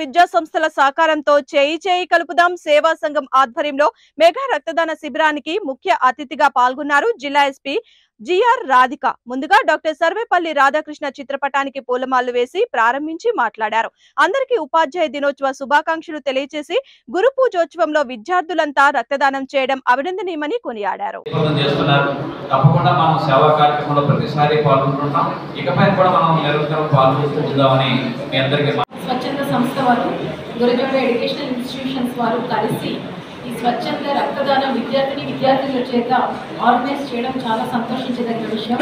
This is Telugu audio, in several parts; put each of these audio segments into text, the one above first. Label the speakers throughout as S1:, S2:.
S1: విద్యా సంస్థల సహకారంతో చేయి చేయి కలుపుదాం సేవా సంఘం ఆధ్వర్యంలో మెగా రక్తదాన శిబిరానికి ముఖ్య అతిథిగా పాల్గొన్నారు జిల్లా ఎస్పీ జిఆర్ రాధిక ముందుగా డాక్టర్ సర్వేపల్లి రాధాకృష్ణ చిత్రపటానికి పూలమాలలు వేసి ప్రారంభించి మాట్లాడారు అందరికీ ఉపాధ్యాయ దినోత్సవ శుభాకాంక్షలు తెలియజేసి గురు పూజోత్సవంలో విద్యార్థులంతా రక్తదానం చేయడం అభినందనీయమని కొనియాడారు
S2: ప్రయత్నం చేస్తున్నారు తప్పకుండా మనం సేవా కార్యక్రమంలో ప్రతిసారి పాల్గొంటున్నాం ఇకపై కూడా మనం నిరంతరం పాల్గొంటూ ఉందామని మీ అందరికీ మా-
S3: స్వచ్ఛంద సంస్థ వారు గురజాడ ఎడ్యుకేషనల్ ఇన్స్టిట్యూషన్స్ వారు కలిసి ఈ స్వచ్ఛంద రక్తదానం విద్యార్థిని విద్యార్థుల చేత ఆర్గనైజ్ చేయడం చాలా సంతోషించదగిన విషయం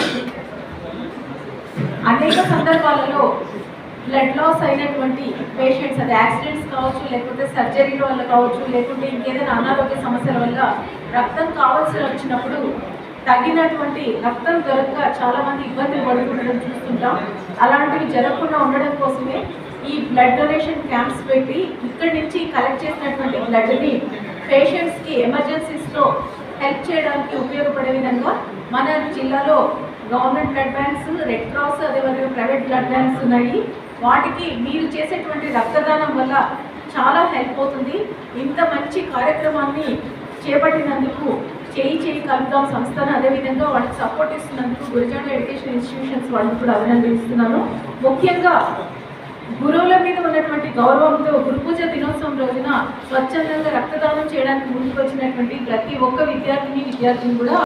S3: అనేక సందర్భాలలో బ్లడ్ లాస్ అయినటువంటి పేషెంట్స్ అది యాక్సిడెంట్స్ కావచ్చు లేకపోతే సర్జరీల వల్ల కావచ్చు లేకుంటే ఇంకేదైనా అనారోగ్య సమస్యల వల్ల రక్తం కావాల్సి వచ్చినప్పుడు తగినటువంటి రక్తం దొరక్క చాలా మంది ఇబ్బందులు పడుతుండడం చూస్తుంటాం అలాంటివి జరగకుండా ఉండడం కోసమే ఈ బ్లడ్ డొనేషన్ క్యాంప్స్ పెట్టి ఇక్కడి నుంచి కలెక్ట్ చేసినటువంటి బ్లడ్ని పేషెంట్స్కి ఎమర్జెన్సీస్లో హెల్ప్ చేయడానికి ఉపయోగపడే విధంగా మన జిల్లాలో government blood banks Red Cross అదేవిధంగా ప్రైవేట్ బ్లడ్ బ్యాంక్స్ ఉన్నాయి వాటికి మీరు చేసేటువంటి రక్తదానం వల్ల చాలా హెల్ప్ అవుతుంది ఇంత మంచి కార్యక్రమాన్ని చేపట్టినందుకు చేయి చేయి కలుపుదాం సంస్థను అదేవిధంగా వాళ్ళకి సపోర్ట్ ఇస్తున్నందుకు గురిజాడ ఎడ్యుకేషన్ ఇన్స్టిట్యూషన్స్ వాళ్ళని కూడా అభినందిస్తున్నాను ముఖ్యంగా గురువుల మీద ఉన్నటువంటి గౌరవంతో గురుపూజ దినోత్సవం రోజున స్వచ్ఛందంగా రక్తదానం చేయడానికి ముందుకు వచ్చినటువంటి ప్రతి ఒక్క విద్యార్థిని విద్యార్థిని కూడా